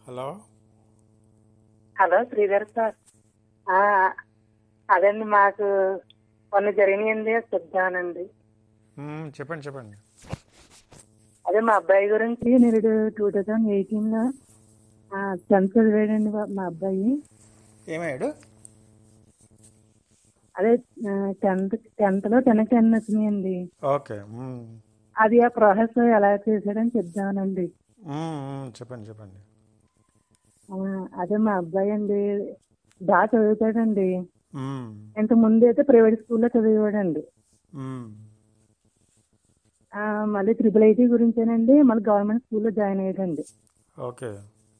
Hello hello Sridhar sir ఆ, అదండి మాకు కొన్ని జరిగినాయండి అది చెప్తానండి మ్మ్, చెప్పండి చెప్పండి అదే మా అబ్బాయి గురించి నేను టూ థౌజండ్ ఎయిటీన్ లో టెన్త్ చదివాడండి మా- మా అబ్బాయి ఏమయ్యాడు అదే టెన్త్ టెన్త్ లో టెన్ టెన్ వచ్చినాయండి ఓకే మ్మ్. అది ఆ ప్రాసెస్ ఎలా చేశాడని చెప్తానండి మ్మ్, మ్మ్, చెప్పండి చెప్పండి ఆ, అదే మా అబ్బాయి అండి బాగా చదువుతాడండి మ్మ్, ఇంత ముందు అయితే ప్రైవేట్ స్కూల్లో చదివాడండి మ్మ్, ఆ, మళ్ళీ త్రిబుల్ ఐటీ గురించేనండి మళ్ళీ గవర్నమెంట్ స్కూల్లో జాయిన్ అయ్యాడండి ఓకే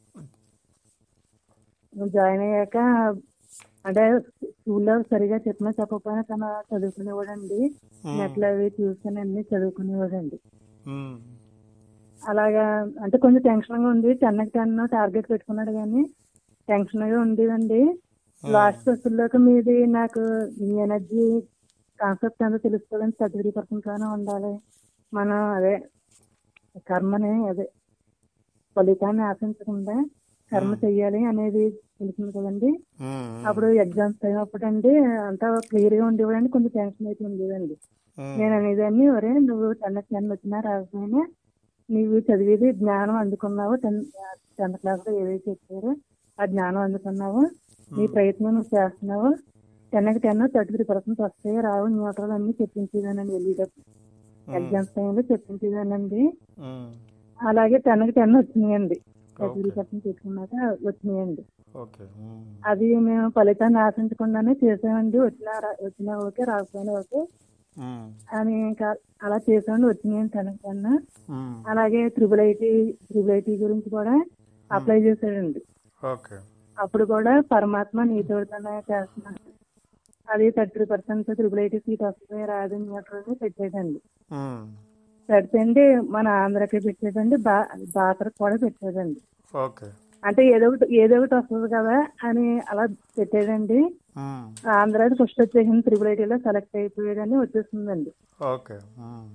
జాయిన్ అయ్యాక అంటే స్కూల్లో సరిగా చెప్పినా చెప్పకపోయినా తన చదువుకునేవాడండి మ్మ్, నెట్లో అవి చూసుకుని అన్ని చదువుకునేవాడండి మ్మ్, అలాగా అంటే కొంచెం టెన్షన్ గా ఉంది టెన్ టెన్ టార్గెట్ పెట్టుకున్నాడు కానీ టెన్షన్ గా ఉండేదండి లాస్ట్ వచ్చేలోకి మీది నాకు ఈ ఎనర్జీ కాన్సెప్ట్ అంతా తెలుసుకోవాలని థర్టీ త్రీ పర్సెంట్ గానే ఉండాలి మనం అదే కర్మని అదే ఫలితాన్ని ఆశించకుండా కర్మ చెయ్యాలి అనేది తెలిసింది కదండి మ్మ్, అప్పుడు ఎగ్జామ్స్ టైం అప్పుడు అండి అంతా క్లియర్ గా ఉండేవాడండి కొంచెం టెన్షన్ అయితే ఉండేదండి మ్మ్, నేను అనేదాన్ని ఒరే నువ్వు టెన్ టెన్ వచ్చినా రాకపోయినా నీవు చదివేది జ్ఞానం అందుకున్నావు టెన్ టెన్త్ క్లాస్ లో ఏదైతే చెప్పారో ఆ జ్ఞానం అందుకున్నావు నీ ప్రయత్నం నువ్వు చేస్తున్నావు టెన్కి టెన్ థర్టీ త్రీ పర్సెంట్ వస్తాయి రావు న్యూట్రల్ అన్ని చెప్పించేదానండి వెళ్ళేటప్పుడు ఎగ్జామ్స్ టైంలో చెప్పించేదానండి మ్మ్, అలాగే టెన్కి టెన్ వచ్చినాయండి థర్టీ త్రీ పర్సెంట్ పెట్టుకున్నాక వచ్చినాయండి ఓకే మ్మ్, అది మేము ఫలితాన్ని ఆశించకుండానే చేసామండి వచ్చినా రా- వచ్చినా ఓకే రాకపోయినా ఓకే మ్మ్, అని ఇంకా అలా చేసామండి వచ్చినాయండి టెన్కి టెన్ మ్మ్, అలాగే త్రిబుల్ ఐటీ త్రిబుల్ ఐటీ గురించి కూడా అప్లై చేశాడండి ఓకే అప్పుడు కూడా పరమాత్మ నీతోడుతోనే చేస్తున్నాను అది thirty percent triple IT seat వస్తుంది రాదని అని పెట్టాడండి మ్మ్, పెడితే మన ఆంధ్రకి పెట్టాడండి బా బాసరకు కూడా పెట్టాడండి ఓకే అంటే ఏదో ఒకటి ఏదో ఒకటి వస్తుంది కదా అని అలా పెట్టాడండి మ్మ్, ఆంధ్రాది ఫస్ట్ వచ్చేసింది త్రిబుల్ ఐటీలో సెలెక్ట్ అయిపోయాడని వచ్చేసిందండి ఓకే మ్మ్,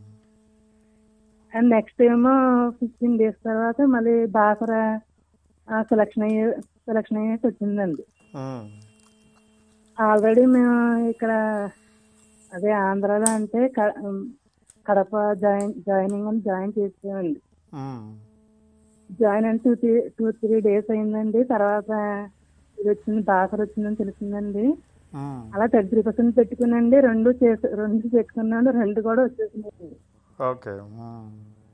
అండ్ నెక్స్ట్ ఏమో ఫిఫ్టీన్ డేస్ తర్వాత మళ్ళీ బాసర సెలక్షన్ అయ్యే సెలక్షన్ అయ్యేసి వచ్చిందండి మ్మ్, ఆల్రెడీ మేము ఇక్కడ అదే ఆంధ్రాలో అంటే క- కడప జాయిన్ జాయినింగ్ అని జాయిన్ చేసామండి మ్మ్, జాయిన్ అని two three two three days అయిందండి తర్వాత ఇది వచ్చింది బాసర వచ్చిందని తెలిసిందండి మ్మ్, అలా థర్టీ త్రీ పర్సెంట్ పెట్టుకునండి రెండు చేసి రెండు పెట్టుకున్నాను రెండు కూడా వచ్చేసిందండి ఓకే మ్మ్,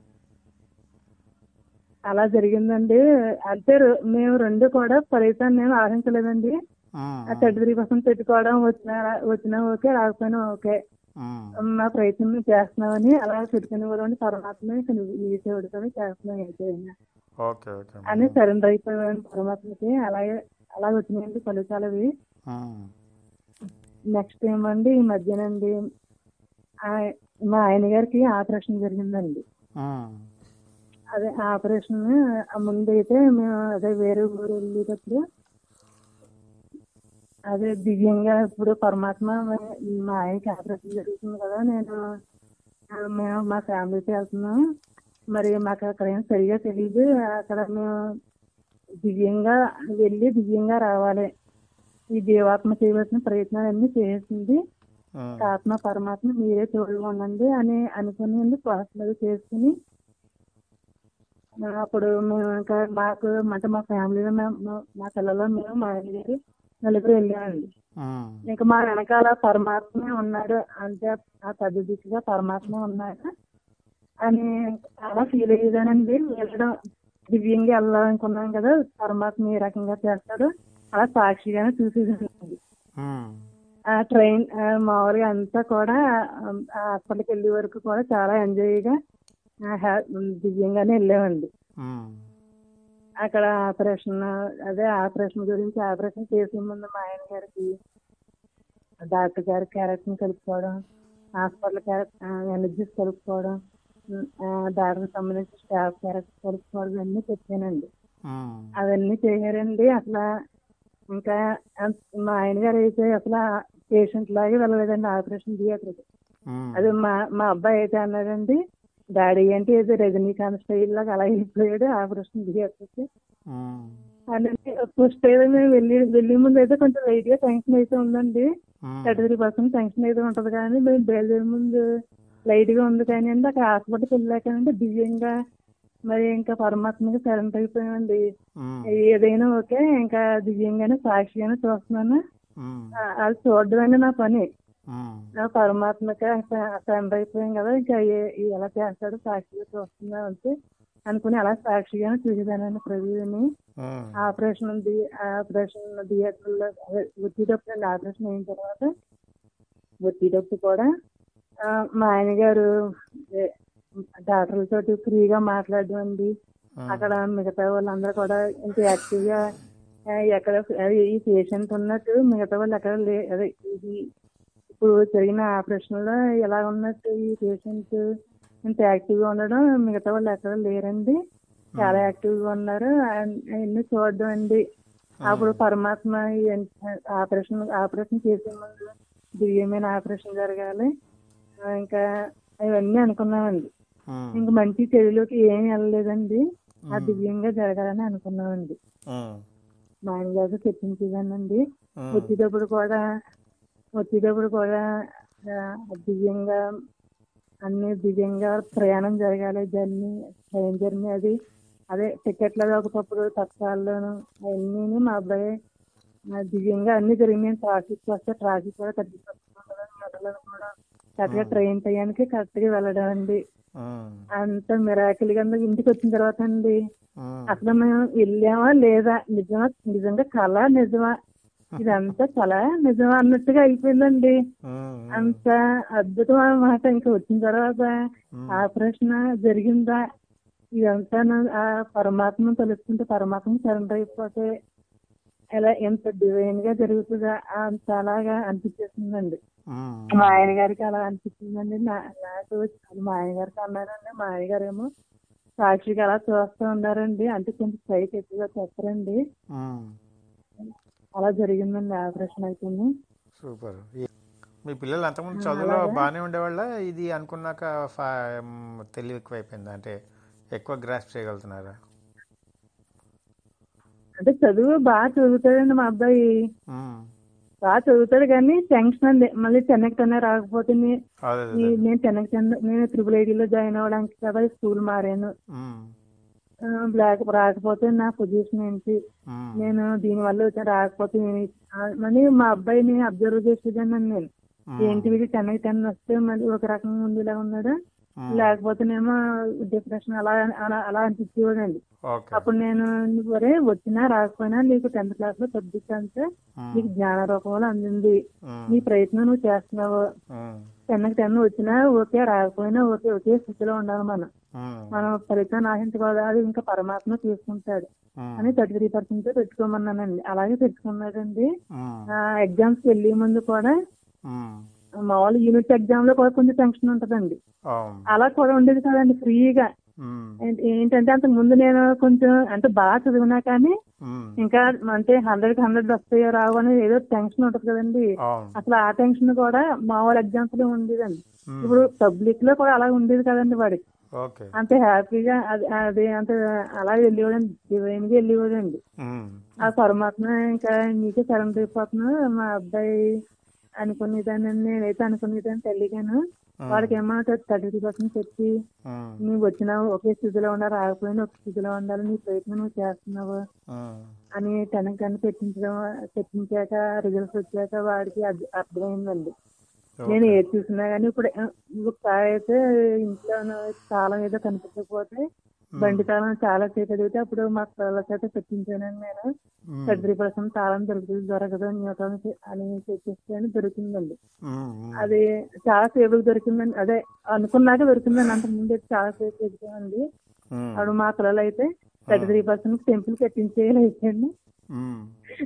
అలా జరిగిందండి అంటే రె- మేము రెండు కూడా ఫలితాన్ని మేము ఆశించలేదండి మ్మ్, ఆ థర్టీ త్రీ పర్సెంట్ పెట్టుకోవడం వచ్చినా రా- వచ్చినా ఓకే రాకపోయినా ఓకే మ్మ్, మా ప్రయత్నం మేము చేస్తున్నామని అలా పెట్టుకునే వాళ్ళని పరమాత్మ ఇక నువ్వు నీ దేవుడితోనే చేస్తున్నాం ఏంటైనా ఓకే ఓకే అని సరెండర్ అయిపోయాను పరమాత్మకి అలాగే అలా వచ్చినాయండి ఫలితాలు అవి మ్మ్, నెక్స్ట్ ఏమండి ఈ మధ్యనండి ఆ- మా ఆయన గారికి ఆపరేషన్ జరిగిందండి మ్మ్, అదే ఆపరేషన్ ముందు అయితే మేము అదే వేరే ఊరు వెళ్ళేటప్పుడు అదే దివ్యంగా ఇప్పుడు పరమాత్మ మా ఆయనకి ఆపరేషన్ జరుగుతుంది కదా నేను ఆ, మేము మా ఫ్యామిలీతో వెళ్తున్నాం మరి మాకు అక్కడ ఏం సరిగా తెలియదు అక్కడ మేము దివ్యంగా వెళ్ళి దివ్యంగా రావాలి ఈ జీవాత్మ చేయవలసిన ప్రయత్నాలన్నీ చేసింది మ్మ్, ఆత్మ పరమాత్మ మీరే తోడుగా ఉండండి అని అనుకుని ప్రాసెస్ అది చేసుకుని అప్పుడు మేము ఇంకా మాకు అంటే మా ఫ్యామిలీలో మేము మా పిల్లలు మేము మా ఆయన గారు నలుగురు వెళ్ళామండి మ్మ్, ఇంకా మా వెనకాల పరమాత్మే ఉన్నాడు అంటే ఆ పెద్ద దిక్కుగా పరమాత్మ ఉన్నాడు అని చాలా ఫీల్ అయ్యేదానండి వెళ్ళడం దివ్యంగా వెళ్ళాలనుకున్నాం కదా పరమాత్మ ఏ రకంగా చేస్తాడు అలా సాక్షిగానే చూసేదానండి మ్మ్, ఆ ట్రైన్ ఆ, మామూలుగా అంతా కూడా ఆ, ఆ హాస్పిటల్కి వెళ్ళే వరకు కూడా చాలా ఎంజాయ్గా ఆ, హ్యా- దివ్యంగానే వెళ్ళామండి మ్మ్, అక్కడ ఆపరేషన్ అదే ఆపరేషన్ గురించి ఆపరేషన్ చేసే ముందు మా ఆయన గారికి డాక్టర్ గారి క్యారెక్టర్ని కలుపుకోవడం హాస్పిటల్ క్యారెక్టర్ ఎనర్జీస్ కలుపుకోవడం డాక్టర్ సంబంధించిన స్టాఫ్ క్యారెక్టర్ కలుపుకోవడం ఇవన్నీ చెప్పానండి మ్మ్, అవన్నీ చేశారండి అసలు ఇంకా అం- మా ఆయన గారు అయితే అసలు పేషెంట్ లాగే వెళ్ళలేదండి ఆపరేషన్ థియేటర్కి మ్మ్, అది మా మా అబ్బాయి అయితే అన్నాడండి డాడీ అంటే ఏదో రజనీకాంత్ స్టైల్ లాగా అలా వెళ్ళిపోయాడు ఆపరేషన్ థియేటర్కి ఉమ్, అంటే ఫస్ట్ అయితే మేము వెళ్ళి వెళ్ళే ముందు అయితే కొంచెం లైట్ గా టెన్షన్ అయితే ఉందండి ఉమ్, థర్టీ త్రీ పర్సెంట్ టెన్షన్ అయితే ఉంటది కానీ మేము బయలుదేరే ముందు లైట్ గా ఉంది కానీ అండి అక్కడ హాస్పిటల్కి వెళ్ళాకంటే దివ్యంగా మరి ఇంకా పరమాత్మకి సరెంట్ అయిపోయామండి ఉమ్, ఏదైనా ఓకే ఇంకా దివ్యంగానే సాక్షిగానే చూస్తున్నాను ఉమ్, ఆ- అది చూడడం అండి నా పని ఉమ్, ఆ పరమాత్మకి సరెండర్ అయిపోయాం కదా ఇంకా ఏ- ఎలా చేస్తాడో సాక్షిగా చూస్తున్నా అంటే అనుకుని అలా సాక్షిగానే చూసేదానండి ప్రభుని ఉమ్, ఆపరేషన్ ఉంది ఆపరేషన్ థియేటర్లో అదే వచ్చేటప్పుడు అండి ఆపరేషన్ అయిన తర్వాత వచ్చేటప్పుడు కూడా ఆ, మా ఆయన గారు ఏ, డాక్టర్లతోటి ఫ్రీగా మాట్లాడడం అండి ఉమ్, అక్కడ మిగతా వాళ్ళందరూ కూడా ఇంత యాక్టివ్ గా ఆ, ఎక్కడ అదే ఈ పేషెంట్ ఉన్నట్టు మిగతా వాళ్ళు ఎక్కడ లే అదే ఇది ఇప్పుడు జరిగిన ఆపరేషన్ లో ఎలా ఉన్నట్టు ఈ పేషెంట్ ఇంత యాక్టివ్ గా ఉండడం మిగతా వాళ్ళు ఎక్కడ లేరండి చాలా యాక్టివ్ గా ఉన్నారు అవన్నీ చూడడం అండి అప్పుడు పరమాత్మ ఈ ఆపరేషన్ ఆపరేషన్ చేసే ముందు దివ్యమైన ఆపరేషన్ జరగాలి ఆ, ఇంకా ఇవన్నీ అనుకున్నామండి ఉమ్, ఇంక మంచి చెడులోకి ఏమీ వెళ్ళలేదండి ఆ దివ్యంగా జరగాలని అనుకున్నామండి ఉమ్, మా ఆయన గారితో చెప్పించేదానండి ఉమ్, వచ్చేటప్పుడు కూడా వచ్చేటప్పుడు కూడా ఆ, దివ్యంగా అన్ని దివ్యంగా ప్రయాణం జరగాలి జర్నీ ట్రైన్ జర్నీ అది అదే టికెట్లు అది ఒకప్పుడు తత్కాల్లోను అవన్నీ మా అబ్బాయి ఆ, దివ్యంగా అన్ని జరిగినాయి ట్రాఫిక్ వస్తే ట్రాఫిక్ కూడా కరెక్ట్గా కూడా కరెక్ట్గా ట్రైన్ టయానికి కరెక్ట్గా వెళ్ళడం అండి ఉమ్, అంత మిరాకిల్ గా ఇంటికి వచ్చిన తర్వాత అండి ఉమ్, అసలు మేము వెళ్ళామా లేదా నిజమా నిజంగా కళ నిజమా ఇదంతా కళ నిజమా అన్నట్టుగా అయిపోయిందండి ఉమ్, అంత అద్భుతం అన్నమాట ఇంకా వచ్చిన తర్వాత ఆపరేషన్ జరిగిందా ఇదంతా నా- ఆ పరమాత్మను తలుచుకుంటే పరమాత్మ సరెండర్ అయిపోతే ఎలా ఎంత డివైన్ గా జరుగుతుందా అంత అలాగా అనిపించేసిందండి ఉమ్, మా ఆయన గారికి అలా అనిపించిందండి నా- నాకు అది మా ఆయన గారికి అన్నారండి మా ఆయన గారేమో సాక్షిగా అలా చూస్తూ ఉన్నారండి అంటే కొంచెం సైట్ ఎక్కువగా చెప్పరండి ఉమ్. అలా జరిగిందండి ఆపరేషన్ అయిపోయింది సూపర్ ఈ- మీ పిల్లలు అంతకుముందు చదువులో బాగానే ఉండేవాళ్ళ ఇది అనుకున్నాక ఫా- మ్, తెలివి ఎక్కువైపోయిందా అంటే ఎక్కువ గ్రాస్ప్ చేయగలుగుతున్నారా అంటే చదువు బాగా చదువుతాడండి మా అబ్బాయి ఉమ్, బాగా చదువుతాడు కానీ టెన్షన్ అండి మళ్ళీ చెన్నైకి చెన్నై రాకపోతే నే- అదే అదే. ఈ- నేను చెన్నైకి చెన్నై నేను త్రిపుల్ ఐటీలో జాయిన్ అవ్వడానికి కదా స్కూల్ మారాను ఉమ్, ఆ, లేక రాకపోతే నా పొజిషన్ ఏంటి ఉమ్, నేను దీనివల్ల వచ్చా రాకపోతే నేను- ఆ, మళ్ళీ మా అబ్బాయిని అబ్జర్వ్ చేసేదాన్ని నేను ఉమ్, ఏంటి వీడి చెన్నై టెన్ వస్తే మళ్ళీ ఒక రకంగా ఉంది ఇలా ఉన్నాడు ఉమ్, లేకపోతేనేమో డిప్రెషన్ అలా అలా అలా అనిపించేవాడండి ఓకే అప్పుడు నేను నువ్వు ఒరే వచ్చినా రాకపోయినా నీకు టెన్త్ క్లాస్ లో సబ్జెక్ట్ అంతే ఉమ్, నీకు జ్ఞాన రూపంలో అందింది ఉమ్, నీ ప్రయత్నం నువ్వు చేస్తున్నావు ఉమ్, టెన్కి టెన్ వచ్చినా ఓకే రాకపోయినా ఓకే ఒకే స్థితిలో ఉండాలి మనం ఉమ్, మనం ఫలితం ఆశించకూడదు అది ఇంకా పరమాత్మ తీసుకుంటాడు ఉమ్, అని థర్టీ త్రీ పర్సెంట్ పెట్టుకోమన్నానండి అలాగే పెట్టుకున్నాడండి ఉమ్, ఎగ్జామ్స్ వెళ్ళే ముందు కూడా ఉమ్, మామూలు యూనిట్ ఎగ్జామ్ లో కూడా కొంచెం టెన్షన్ ఉంటదండి అవును. అలా కూడా ఉండేది కదండి ఫ్రీగా ఉమ్, ఏంటి- ఏంటంటే అంతకు ముందు నేను కొంచెం అంటే బాగా చదివినా కానీ ఉమ్, ఇంకా అంటే హండ్రెడ్ హండ్రెడ్ వస్తాయో రావు అని ఏదో టెన్షన్ ఉంటది కదండి అవును అసలు ఆ టెన్షన్ కూడా మామూలు ఎగ్జామ్స్ లో ఉండేదండి ఉమ్, ఇప్పుడు పబ్లిక్ లో కూడా అలా ఉండేది కదండి వాడికి ఓకే అంత హ్యాపీగా అది అది అంత అలా వెళ్ళేవాడండి డివైన్ గా వెళ్ళేవాడండి ఉమ్, ఆ పరమాత్మ ఇంకా నీకే సరెండర్ అయిపోతున్నా మా అబ్బాయి అనుకునేదాన్ని నేనైతే అనుకునేదాన్ని తల్లిగాను వాడికి ఏమో థర్టీ టూ పర్సెంట్ చెప్పి ఉమ్, నువ్వు వచ్చినావు ఒకే స్థితిలో ఉన్నా రాకపోయినా ఒక స్థితిలో ఉండాలి నీ ప్రయత్నం నువ్వు చేస్తున్నావు ఉమ్, అని తనకి కన్నా పెట్టించడం పెట్టించాక రిజల్ట్స్ వచ్చాక వాడికి అర్థ- అర్థమైందండి నేను ఏది చూసినా కానీ ఇప్పుడు ఆ, ఒకసారి అయితే ఇంట్లో తాళం ఏదో కనిపించకపోతే బండి తాళం చాలా సేపు అడిగితే అప్పుడు మా పిల్లల చేత పెట్టించానండి నేను ఉమ్, థర్టీ త్రీ పర్సెంట్ తాళం దొరుకుతుంది దొరకదు న్యూట్రాన్ అని చెప్పేసి అని దొరికిందండి ఉమ్, ఉమ్, అది చాలా సేపు దొరికిందండి అదే అనుకున్నాక దొరికిందండి అంత ముందు చాలా సేపు ఎదుగుతామండి ఉమ్, అప్పుడు మా పిల్లలు అయితే థర్టీ త్రీ పర్సెంట్ టెంపుల్ కట్టించేయాలి అయిపోయింది ఉమ్,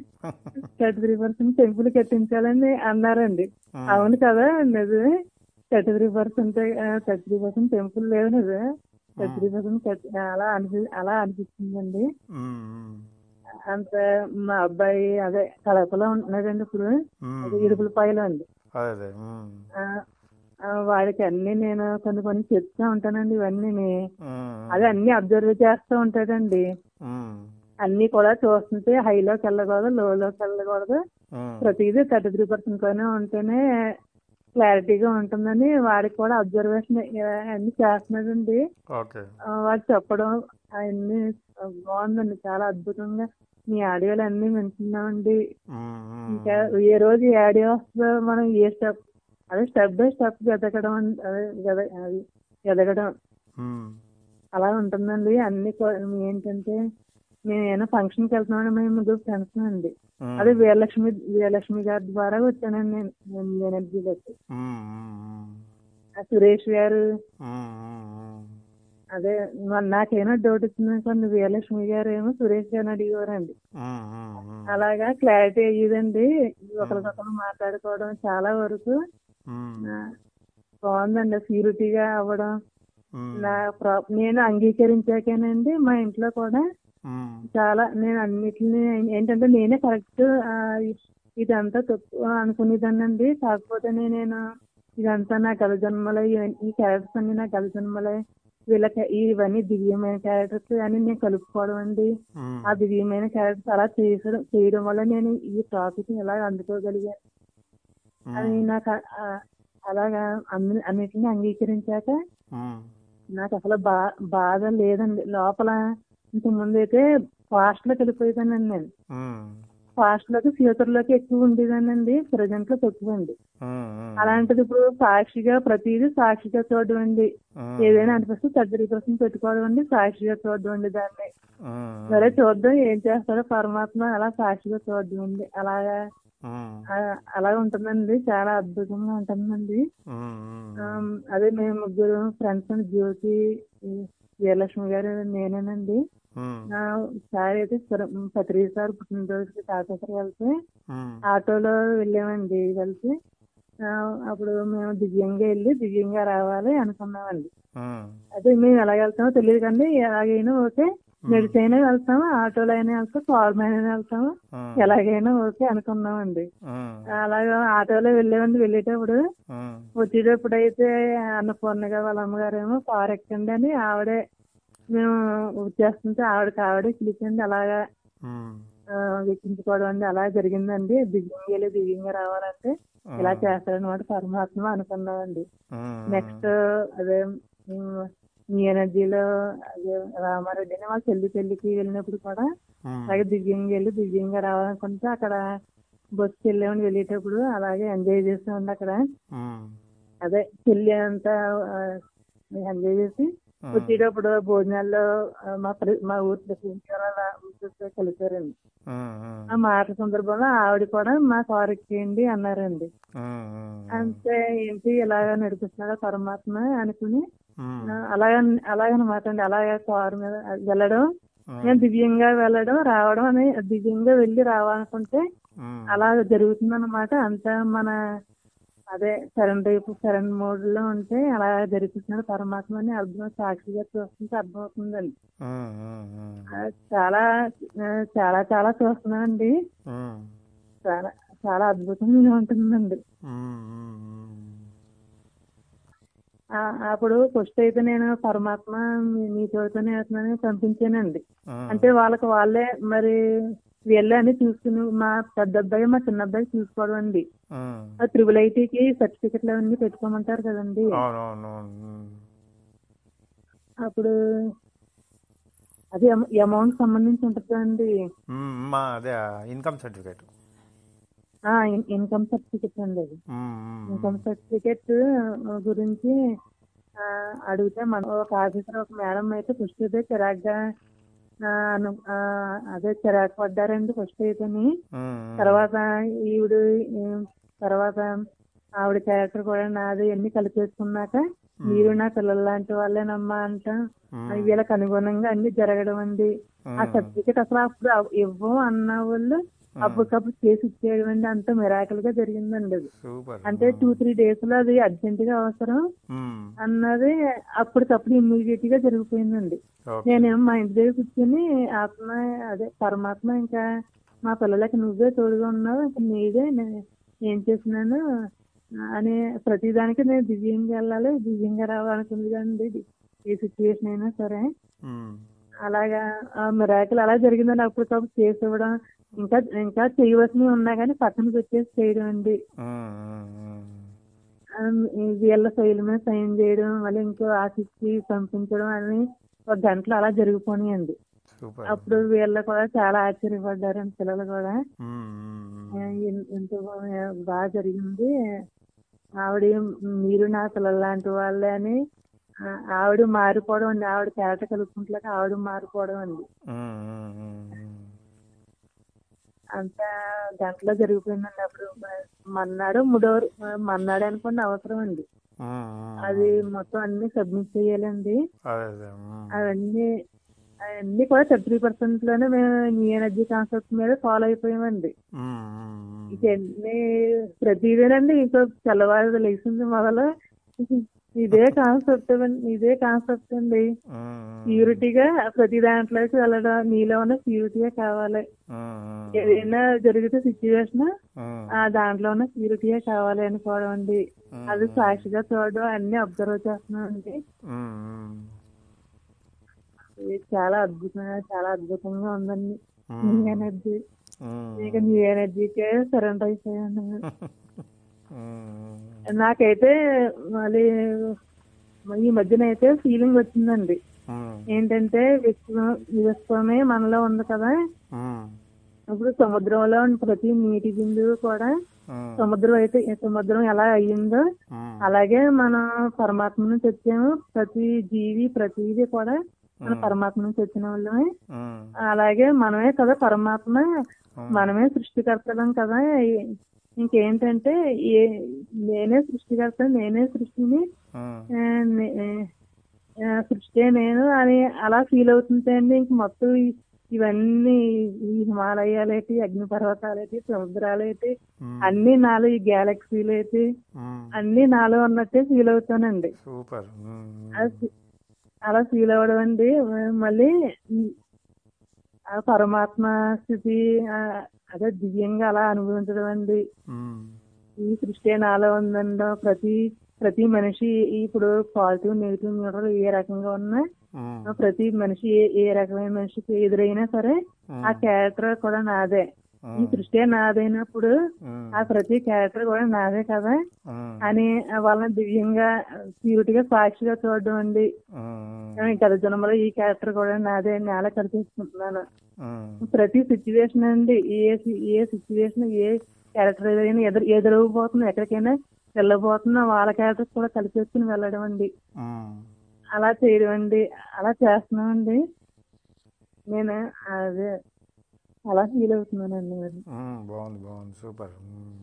థర్టీ త్రీ పర్సెంట్ టెంపుల్ కట్టించాలని అన్నారండి ఉమ్, అవును కదా నిజమే thirty three percent thirty three percent temple లేదు నిజమే థర్టీ త్రీ పర్సెంట్ అలా అనిపి అలా అనిపిస్తుందండి ఉమ్, ఉమ్, అంత మా అబ్బాయి అదే కడపలో ఉంటున్నాడండి ఇప్పుడు ఉమ్, అది ఇడుపులపాయలో అండి అదే అదే ఉమ్, ఆ, ఆ, వాడికి అన్ని నేను కొన్ని కొన్ని చెప్తా ఉంటానండి ఇవన్నీ ఉమ్, అదే అన్ని అబ్జర్వ్ చేస్తూ ఉంటాడండి ఉమ్, అన్ని కూడా చూస్తుంటే హైలోకి వెళ్ళకూడదు లోలోకి వెళ్ళకూడదు ఉమ్, ప్రతిదీ థర్టీ త్రీ పర్సెంట్ పైన ఉంటేనే క్లారిటీగా ఉంటుందని వాడికి కూడా అబ్జర్వేషన్ అన్ని చేస్తున్నాడండి ఓకే ఆ, వాడు చెప్పడం అవన్నీ బాగుందండి చాలా అద్భుతంగా మీ ఆడియోలు అన్ని వింటున్నామండి ఉమ్, ఉమ్, ఇంకా ఏ రోజు ఏ ఆడియో వస్తుందో మనం ఏ స్టెప్ అదే స్టెప్ బై స్టెప్ ఎదగడం అన్- అదే ఎద- అది ఎదగడం ఉమ్, అలా ఉంటుందండి అన్ని కూ- ఏంటంటే మేము ఏమైనా ఫంక్షన్కి వెళ్తున్నామని మేము ముగ్గురు ఫ్రెండ్స్ అండి ఉమ్, అదే వీరలక్ష్మి వీరలక్ష్మి గారి ద్వారా వచ్చానండి నేను నేను ఎనర్జీలోకి ఉమ్, ఉమ్, ఆ సురేష్ గారు ఉమ్, ఉమ్, ఉమ్, అదే మరి నాకేమో డౌట్ వచ్చింది కొన్ని వీరలక్ష్మి గారు ఏమో సురేష్ గారిని అడిగేవారండి ఉమ్, ఉమ్, ఉమ్, అలాగా క్లారిటీ అయ్యేదండి ఒకరికొకరు మాట్లాడుకోవడం చాలా వరకు ఉమ్, ఆ, బాగుందండి ప్యూరిటీగా అవ్వడం ఉమ్, నా ప్రా- నేను అంగీకరించాకేనండి మా ఇంట్లో కూడా ఉమ్, చాలా నేను అన్నిటిని ఏంటంటే నేనే కరెక్ట్ ఇదంతా తప్పు అనుకునేదానండి కాకపోతే నేను ఇదంతా నా గల జన్మలే ఇవన్నీ- ఈ క్యారెక్టర్స్ అన్ని నా గల జన్మలే వీళ్ళకి ఇవన్నీ దివ్యమైన క్యారెక్టర్స్ అని నేను కలుపుకోవడం అండి ఉమ్, ఆ దివ్యమైన క్యారెక్టర్స్ అలా చేయడం చేయడం వల్ల నేను ఈ టాపిక్ ఎలా అందుకోగలిగాను అని నాకు ఆ- ఆ- అలాగా అన్ని అన్నిటిని అంగీకరించాక ఉమ్, నాకు అసలు బా బాధ లేదండి లోపల ఇంత ముందు అయితే ఫాస్ట్ లోకి వెళ్ళిపోయేదానండి నేను ఉమ్, ఫాస్ట్ లోకి ఫ్యూచర్ లోకి ఎక్కువ ఉండేదానండి ప్రజెంట్ లో తక్కువ అండి ఉమ్, ఉమ్, అలాంటిది ఇప్పుడు సాక్షిగా ప్రతిదీ సాక్షిగా చూడడం అండి ఉమ్, ఏదైనా అనిపిస్తే థర్టీ పర్సెంట్ పెట్టుకోవడం అండి సాక్షిగా చూడడం అండి దాన్ని ఉమ్, సరే చూద్దాం ఏం చేస్తాడో పరమాత్మ అలా సాక్షిగా చూడడం అండి అలాగా ఉమ్, ఆ- అలా ఉంటుందండి చాలా అద్భుతంగా ఉంటుందండి ఉమ్, ఉమ్, ఆమ్, అదే మేము ముగ్గురు ఫ్రెండ్స్ అండి జ్యోతి ఈ వీరలక్ష్మి గారు నేనేనండి ఉమ్, ఆ, ఒకసారి అయితే పత్రి సార్ పుట్టినరోజుకి తాతగారు వెళ్తే ఉమ్, ఆటోలో వెళ్ళామండి కలిసి ఆ, అప్పుడు మేము దివ్యంగా వెళ్ళి దివ్యంగా రావాలి అనుకున్నామండి ఉమ్, అదే మేము ఎలా వెళ్తామో తెలియదు కానీ ఎలాగైనా ఓకే నడిచైనా వెళ్తాము ఆటోలో అయినా వెళ్తాం కార్ మీద అయినా వెళ్తాము ఉమ్, ఎలాగైనా ఓకే అనుకున్నామండి ఉమ్, అలాగా ఆటోలో వెళ్ళామండి వెళ్ళేటప్పుడు ఉమ్, వచ్చేటప్పుడు అయితే అన్నపూర్ణగా వాళ్ళ అమ్మగారేమో కారు ఎక్కండి అని ఆవిడే మేము వచ్చేస్తుంటే ఆవిడకి ఆవిడే పిలిచింది అలాగా ఉమ్, ఆ, ఎక్కించుకోవడం అండి అలా జరిగిందండి దివ్యంగా వెళ్ళి దివ్యంగా రావాలంటే ఇలా చేస్తారనమాట పరమాత్మ అనుకున్నామండి ఉమ్, నెక్స్ట్ అదే ఉమ్, మీ ఎనర్జీలో అదే రామారెడ్డి అని వాళ్ళ చెల్లి పెళ్లికి వెళ్ళినప్పుడు కూడా ఉమ్, అలాగే దివ్యంగా వెళ్ళి దివ్యంగా రావాలనుకుంటే అక్కడ బస్సుకి వెళ్ళామని వెళ్ళేటప్పుడు అలాగే ఎంజాయ్ చేసామండి అక్కడ ఉమ్, అదే చెల్లి అంతా ఎంజాయ్ చేసి వచ్చేటప్పుడు భోజనాల్లో ఆ, మా ప్ర- మా ఊరి ప్రెసిడెంట్ గారు అలా ఊరితో కలిపారండి ఉమ్, ఉమ్, ఆ మాట సందర్భంలో ఆవిడ కూడా మా కారు ఎక్కేయండి అన్నారండి ఉమ్, ఉమ్, అంతే ఏంటి ఇలాగ నడిపిస్తున్నాడు పరమాత్మ అనుకుని ఉమ్, ఆ, అలాగ అలాగనమాట అండి అలాగే కారు మీద వెళ్ళడం ఉమ్, నేను దివ్యంగా వెళ్ళడం రావడం అని దివ్యంగా వెళ్ళి రావాలనుకుంటే ఉమ్, అలా జరుగుతుంది అనమాట అంతా మన అదే శరణ్ రేపు శరణ్ మోడ్ లో ఉంటే అలా జరిపిస్తున్నాడు పరమాత్మ అని అర్థం సాక్షిగా చూస్తుంటే అర్థమవుతుందండి ఉమ్, ఉమ్, ఉమ్, ఆ, చాలా ఆ, చాలా చాలా చూస్తున్నానండి ఉమ్, చాలా చాలా అద్భుతంగా ఉంటుందండి ఉమ్, ఉమ్, ఆ, అప్పుడు ఫస్ట్ అయితే నేను పరమాత్మ మీ- మీతోనే వెళ్తున్నానని పంపించానండి ఉమ్, అంటే వాళ్ళకి వాళ్ళే మరి వెళ్ళి అని చూసుకుని మా పెద్ద అబ్బాయి మా చిన్న అబ్బాయి చూసుకోవడం అండి ఉమ్. ఆ త్రిబుల్ ఐటీకి సర్టిఫికెట్లు అవన్నీ పెట్టుకోమంటారు కదండి అవునవును అప్పుడు అది అమౌంట్ సంబంధించి ఉంటుంది కదండి మా అదే ఇన్కమ్ సర్టిఫికేట్ ఆ, ఇన్- ఇన్కమ్ సర్టిఫికెట్ అండి అది ఇన్కమ్ సర్టిఫికెట్ గురించి ఆ, అడిగితే మన ఒక ఆఫీసర్ ఒక మేడం అయితే ఫస్ట్ అయితే చిరాగ్గా ఆ, అను- ఆ, అదే చిరాకు పడ్డారండి ఫస్ట్ అయితేని తర్వాత ఈవిడ ఈ- తర్వాత ఆవిడ క్యారెక్టర్ కూడా నాది అన్ని కలిపేసుకున్నాక మీరు నా పిల్లల లాంటి వాళ్ళేనమ్మా అంట వీళ్ళకి అనుగుణంగా అన్ని జరగడం అండి ఆ సర్టిఫికెట్ అసలు అప్పుడు అవ్- ఇవ్వం అన్న వాళ్ళు అప్పటికప్పుడు చేసి ఇచ్చేయడం అండి అంత మిరాకల్ గా జరిగిందండి అది సూపర్ అంటే టూ త్రీ డేస్ లో అది అర్జెంట్ గా అవసరం అన్నది అప్పటికప్పుడు ఇమ్మీడియట్ గా జరిగిపోయిందండి ఓకే నేనేమో మా ఇంటి దగ్గర కూర్చొని ఆత్మ అదే పరమాత్మ ఇంకా మా పిల్లలకి నువ్వే తోడుగా ఉన్నావు ఇంకా నీదే నేను ఏం చేసినాను అని ప్రతిదానికి నేను దివ్యంగా వెళ్ళాలి దివ్యంగా రావాలనుకుంది కదండి ఏ సిచ్యువేషన్ అయినా సరే అలాగా ఆ మిరాకిల్ అలా జరిగిందండి అప్పటికప్పుడు చేసి ఇవ్వడం ఇంకా ఇంకా చేయవలసినవి ఉన్నా కానీ పక్కన పెట్టేసి చేయడం అండి ఉమ్, ఉమ్, ఉమ్. ఆ, ఈ వీళ్ళ ఫైల్ మీద సైన్ చేయడం మళ్ళీ ఇంకో ఆఫీస్కి పంపించడం అని ఒక గంటలో అలా జరిగిపోయినాయండి సూపర్ అప్పుడు వీళ్ళు కూడా చాలా ఆశ్చర్యపడ్డారండి పిల్లలు కూడా ఉమ్, ఉమ్, ఆ, ఉమ్. ఎన్- ఎంతో బా- బాగా జరిగింది ఆవిడ మీరు నా పిల్లలు లాంటి వాళ్ళే అని ఆ, ఆవిడ మారిపోవడం అండి ఆవిడ క్యారెక్టర్ కలుపుకుంటలేక ఆవిడ మారిపోవడం అండి ఉమ్, ఉమ్, ఉమ్, ఉమ్. అంత గంటలో జరిగిపోయిందండి అప్పుడు మ- మన్నాడు మూడో మన్నాడు అనుకోండి అవసరం అండి ఉమ్, ఉమ్, అది మొత్తం అన్ని సబ్మిట్ చేయాలండి అదే అదే ఉమ్. అవన్నీ అవన్నీ కూడా థర్టీ త్రీ పర్సెంట్ లోనే మేము న్యూ ఎనర్జీ కాన్సెప్ట్ మీద ఫాలో అయిపోయామండి ఉమ్, ఉమ్, ఉమ్. ఇవన్నీ ప్రతిదేనండి ఇంకా తెల్లవారు లేచింది మొదలు ఇదే కాన్సెప్ట్ ఇదే కాన్సెప్ట్ అండి ఉమ్, ఉమ్. ప్యూరిటీగా ప్రతి దాంట్లోకి వెళ్ళడం నీలో ఉన్న ప్యూరిటీగా కావాలి ఉమ్, ఉమ్, ఏదైనా జరిగితే సిచ్యువేషన్ ఉమ్. ఆ దాంట్లో ఉన్న ప్యూరిటీగా కావాలి అనుకోవడం అండి అది సాక్షిగా చూడడం అన్ని అబ్జర్వ్ చేస్తున్నాం అండి ఉమ్, ఉమ్. ఇది చాలా అద్భుతంగా చాలా అద్భుతంగా ఉందండి ఉమ్. న్యూ ఎనర్జీ ఉమ్. ఇక న్యూ ఎనర్జీకే సరెండర్ అయిపోయాను ఉమ్. నాకైతే మళ్ళీ ఈ మధ్యన అయితే ఫీలింగ్ వచ్చిందండి ఉమ్. ఏంటంటే విశ్వం విశ్వమే మనలో ఉంది కదా ఉమ్. ఇప్పుడు సముద్రంలో ఉన్న ప్రతి నీటి బిందువు కూడా ఉమ్. సముద్రం అయితే సముద్రం ఎలా అయ్యిందో ఉమ్. అలాగే మనం పరమాత్మ నుంచి వచ్చాము ప్రతి జీవి ప్రతిది కూడా మన పరమాత్మ నుంచి వచ్చిన వాళ్ళమే ఉమ్. అలాగే మనమే కదా పరమాత్మ మనమే సృష్టికర్తలం కదా ఇంకేంటంటే ఏ నేనే సృష్టికర్త నేనే సృష్టిని ఉమ్. ఆ, నే- ఆ, సృష్టి నేను అని అలా ఫీల్ అవుతుందండి ఇంక మొత్తం ఈ- ఇవన్నీ ఈ హిమాలయాలేటి అగ్నిపర్వతాలేటి సముద్రాలేటి ఉమ్. అన్ని నాలో ఈ గ్యాలక్సీలేటి ఉమ్. అన్ని నాలో ఉన్నట్టే ఫీల్ అవుతానండి సూపర్ ఉమ్. అది అలా ఫీల్ అవ్వడం అండి మళ్ళీ ఈ- ఆ పరమాత్మ స్థితి ఆ, అదే దివ్యంగా అలా అనుభవించడం అండి ఉమ్. ఈ సృష్టి నాలో ఉందండో ప్రతి ప్రతి మనిషి ఇప్పుడు పాజిటివ్ నెగిటివ్ న్యూట్రల్ ఏ రకంగా ఉన్నా ఉమ్. ప్రతి మనిషి ఏ ఏ రకమైన మనిషికి ఎదురైనా సరే ఆ క్యారెక్టర్ కూడా నాదే ఈ సృష్టి నాదైనప్పుడు ఉమ్. ఆ ప్రతి క్యారెక్టర్ కూడా నాదే కదా ఉమ్. అని వాళ్ళని దివ్యంగా ప్యూరిటీగా సాక్షిగా చూడడం అండి ఉమ్. గత జన్మలో ఈ క్యారెక్టర్ కూడా నాదే నేల కల్పించుకుంటున్నాను ఉమ్. ప్రతి సిచ్యువేషన్ అండి ఏ సి- ఏ సిచ్యువేషన్ ఏ క్యారెక్టర్ ఏదైనా ఎదురు ఎదురవబోతున్నా ఎక్కడికైనా వెళ్ళబోతున్నా వాళ్ళ క్యారెక్టర్ కూడా కలిపేసుకుని వెళ్ళడం అండి ఉమ్. అలా చేయడం అండి అలా చేస్తున్నామండి నేను అదే అలా ఫీల్ అవుతున్నానండి మరి ఉమ్. బాగుంది బాగుంది సూపర్ ఉమ్.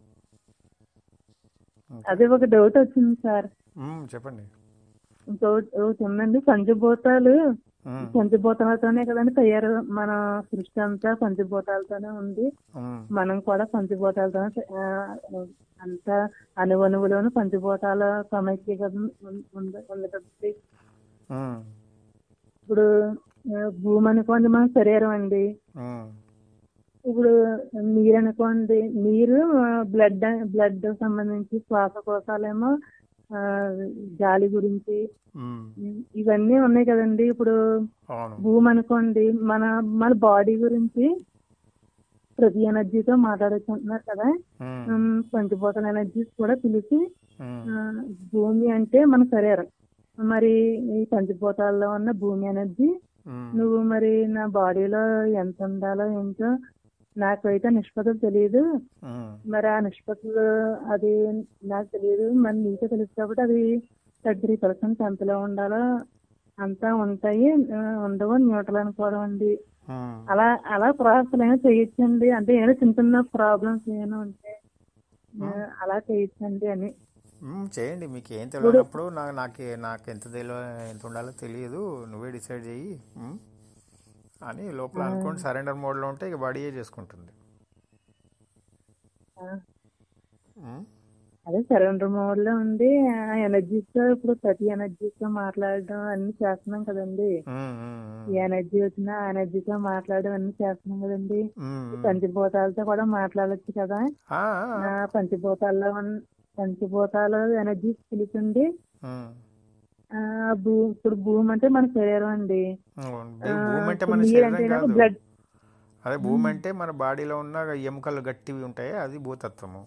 అదే ఒక డౌట్ వచ్చింది సార్ ఉమ్. చెప్పండి ఇంకోటి ఒకటి ఉందండి పంచభూతాలు ఉమ్. పంచభూతాలతోనే కదండి తయారు మన సృష్టి అంతా పంచభూతాలతోనే ఉంది ఉమ్. మనం కూడా పంచభూతాలతో అంతా అణువణువులోను పంచభూతాల సమైక్యత ఉంది ఉంది కాబట్టి ఉమ్. ఇప్పుడు ఆ, భూమి అనుకోండి మన శరీరం అండి ఉమ్. ఇప్పుడు నీరు అనుకోండి నీరు బ్లడ్ బ్లడ్ సంబంధించి శ్వాసకోశాలేమో ఆ, గాలి గురించి ఉమ్. ఇవన్నీ ఉన్నాయి కదండి ఇప్పుడు అవును భూమి అనుకోండి మన మన బాడీ గురించి ప్రతి ఎనర్జీతో మాట్లాడుకుంటున్నారు కదా ఉమ్. ఉమ్, పంచభూతాల ఎనర్జీస్ కూడా పిలిచి ఉమ్. ఆ, భూమి అంటే మన శరీరం మరి ఈ పంచభూతాల్లో ఉన్న భూమి ఎనర్జీ ఉమ్. నువ్వు మరి నా బాడీలో ఎంత ఉండాలో ఏంటో నాకైతే నిష్పత్తులు తెలియదు ఉమ్. మరి ఆ నిష్పత్తులు అది నాకు తెలియదు మరి నీకే తెలుసు కాబట్టి అది థర్టీ త్రీ పర్సెంట్ ఎంతలో ఉండాలో అంతా ఉంటాయి ఆ, ఉండవు న్యూట్రల్ అనుకోవడం అండి ఉమ్. అలా అలా ప్రాసెస్ ఏమైనా చేయొచ్చండి అంటే ఏమైనా చిన్న చిన్న ప్రాబ్లమ్స్ ఏమైనా ఉంటే ఆ, అలా చేయొచ్చండి అని మ్మ్, చేయండి మీకు ఏం తెలియనప్పుడు నాకు నాకు నాకు ఎంత తెలియ ఎంత ఉండాలో తెలియదు నువ్వే డిసైడ్ చెయ్యి మ్మ్? అని లోపల అనుకోండి సరెండర్ మోడ్లో ఉంటే ఇక బాడీయే చేసుకుంటుంది ఆ, మ్మ్? అదే సరెండర్ మోడ్ లో ఉండి ఆ ఎనర్జీస్ తో ఇప్పుడు ప్రతి ఎనర్జీస్ తో మాట్లాడడం అన్ని చేస్తున్నాం కదండి మ్మ్, మ్మ్, ఈ ఎనర్జీ వచ్చినా ఆ ఎనర్జీతో మాట్లాడడం అన్ని చేస్తున్నాం కదండి మ్మ్, ఈ మ్మ్. పంచభూతాలతో కూడా మాట్లాడొచ్చు కదా ఆ, ఆ, ఆ పంచభూతాల్లో ఉన్న పంచభూతాలు ఎనర్జీస్ పిలిచింది మ్మ్, ఆ, భూ ఇప్పుడు భూమి అంటే మన శరీరం అండి ఉమ్, ఆ, భూమి అంటే ఇప్పుడు మన నీరు శరీరం అంటే కాదు బ్లడ్ అదే భూమి అంటే మన బాడీలో ఉన్న ఎముకలు గట్టివి ఉంటాయి అది భూతత్వము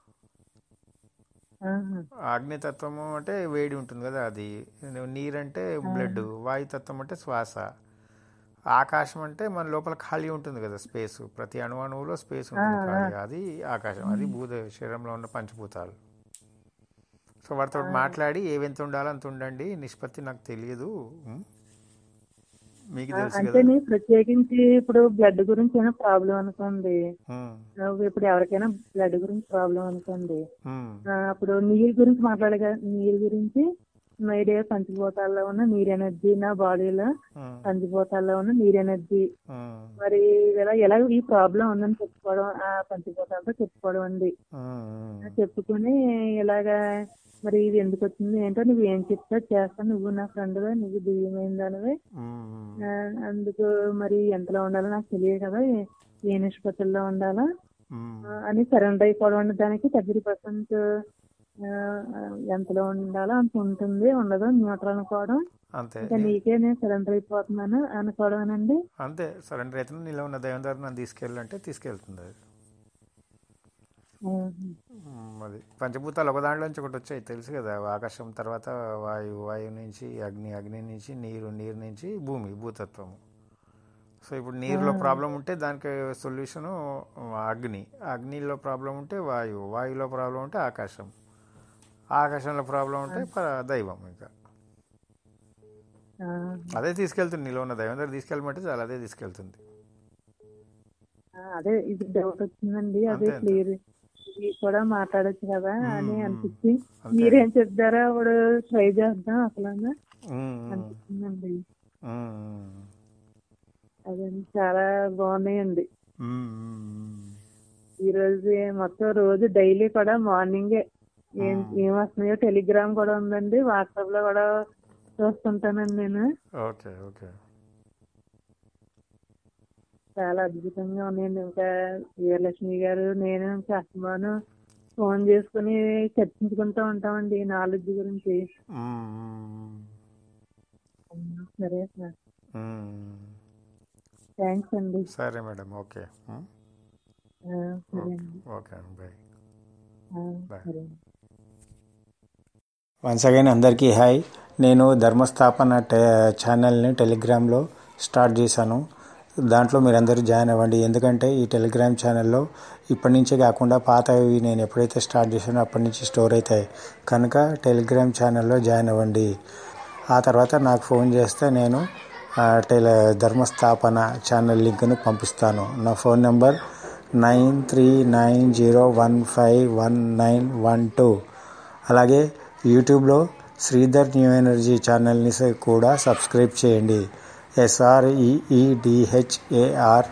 ఆహా. అగ్నితత్వము అంటే వేడి ఉంటుంది కదా అది నీరు అంటే బ్లడ్ వాయుతత్వం అంటే శ్వాస ఆకాశం అంటే మన లోపల ఖాళీ ఉంటుంది కదా స్పేస్ ప్రతి అణు అణువులో స్పేస్ ఉంటుంది ఖాళీ అది ఆకాశం అది భూత శరీరంలో ఉన్న పంచభూతాలు సో వాటితో మాట్లాడి ఏవెంత ఉండాలో అంత ఉండండి నిష్పత్తి నాకు తెలియదు ఉం? మీకు ఆ, తెలుసు అంటే కదా నీ ప్రత్యేకించి ఇప్పుడు బ్లడ్ గురించి ఏమైనా ప్రాబ్లం అనుకోండి ఉం, నువ్వు ఇప్పుడు ఎవరికైనా బ్లడ్ గురించి ప్రాబ్లం అనుకోండి ఉం, ఆ, అప్పుడు నీరు గురించి మాట్లాడే కదా నీరు గురించి మైడే పంచభూతాల్లో ఉన్న నీరు ఎనర్జీ నా బాడీలో ఉం, పంచభూతాల్లో ఉన్న నీరు ఎనర్జీ ఉం, మరి ఇలా ఎలా ఈ ప్రాబ్లం ఉందని చెప్పుకోవడం ఆ పంచభూతాలతో చెప్పుకోవడం అండి ఉం, చెప్పుకుని ఇలాగా మరి ఇది ఎందుకు వచ్చింది ఏంటో నువ్వు ఏం చెప్తా చేస్తా నువ్వు నా ఫ్రెండ్వే నువ్వు దివ్యమైన దానివే ఉం, ఆ, అందుకు మరి ఎంతలో ఉండాలో నాకు తెలియదు కదా ఏ- ఏ నిష్పత్తుల్లో ఉండాలా ఉం, ఆ, అని సరెండర్ అయిపోవడం అనే దానికి థర్టీ పర్సెంట్ ఎంతలో ఉండాలో అంత ఉంటుంది ఉండదు న్యూట్రల్ అనుకోవడం అంతే ఇంకా నీకే నేను సరెండర్ అయిపోతున్నాను అనుకోవడం అండి అంతే సరెండర్ అయితే నీలో ఉన్న దైవం ద్వారా నన్ను తీసుకెళ్ళాలంటే తీసుకెళ్తుంది అది మ్మ్, అది పంచభూతాలు ఒక దాంట్లో నుంచి ఒకటి వచ్చాయి తెలుసు కదా ఆకాశం తర్వాత వాయువు వాయువు నుంచి అగ్ని అగ్ని నుంచి నీరు నీరు నుంచి భూమి భూతత్వము సో ఇప్పుడు నీరులో ప్రాబ్లం ఉంటే దానికి సొల్యూషను అగ్ని అగ్నిలో ప్రాబ్లం ఉంటే వాయువు వాయువులో ప్రాబ్లం ఉంటే ఆకాశం ఆకాశంలో ప్రాబ్లం ఉంటే ప- దైవం ఇంకా ఆ, అదే తీసుకెళ్తుంది నీలో ఉన్న దైవం దగ్గర తీసుకెళ్ళమంటే చాలా అదే తీసుకెళ్తుంది ఆ, అదే ఇది డౌట్ వచ్చిందండి అదే అంతే, అంతే. క్లియర్ ఇది కూడా మాట్లాడొచ్చు కదా అని మ్మ్. అనిపించి అంతే. మీరేం చెప్తారో అప్పుడు ట్రై చేద్దాం అసలు మ్మ్, మ్మ్, అనిపించిందండి మ్మ్, అదే చాలా బాగున్నాయండి మ్మ్, మ్మ్. ఈ రోజు మొత్తం రోజు డైలీ కూడా మార్నింగే ఏం ఏం వస్తున్నాయో టెలిగ్రామ్ కూడా ఉందండి వాట్సాప్ లో కూడా చూస్తుంటానండి నేను ఓకే ఓకే చాలా అద్భుతంగా ఉన్నాయండి ఇంకా వీరలక్ష్మి గారు నేను కస్టమర్ను ఫోన్ చేసుకుని చర్చించుకుంటూ ఉంటామండి నాలెడ్జ్ గురించి మ్మ్, సరే సార్ మ్మ్. థ్యాంక్స్ అండి సరే మేడం ఓకే మ్మ్? ఆ, సరే అండి ఓకే బాయ్ ఆ, Bye. సరే అండి వన్స్ అగైన్ అందరికీ హాయ్ నేను ధర్మస్థాపన టే ఛానల్ని టెలిగ్రామ్లో స్టార్ట్ చేశాను దాంట్లో మీరందరూ జాయిన్ అవ్వండి ఎందుకంటే ఈ టెలిగ్రామ్ ఛానల్లో ఇప్పటి నుంచే కాకుండా పాతవి నేను ఎప్పుడైతే స్టార్ట్ చేశానో అప్పటి నుంచి స్టోర్ అవుతాయి కనుక టెలిగ్రామ్ ఛానల్లో జాయిన్ అవ్వండి ఆ తర్వాత నాకు ఫోన్ చేస్తే నేను ఆ, టెల ధర్మస్థాపన ఛానల్ లింక్ను పంపిస్తాను నా phone number nine three nine zero one five one nine one two అలాగే యూట్యూబ్లో శ్రీధర్ న్యూ ఎనర్జీ ఛానల్ని స- కూడా సబ్స్క్రైబ్ చేయండి ఎస్ఆర్ఈఈడిహెచ్ఏఆర్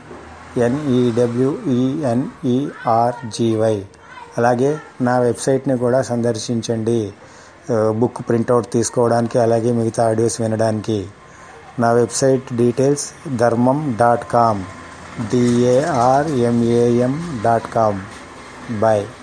ఎన్ఈడబ్ల్యూఈఎన్ఈఆర్జీవై అలాగే నా వెబ్సైట్ని కూడా సందర్శించండి ఆ, బుక్ ప్రింట్అవుట్ తీసుకోవడానికి అలాగే మిగతా ఆడియోస్ వినడానికి నా website details Dharmam dot com D A R M A M dot com bye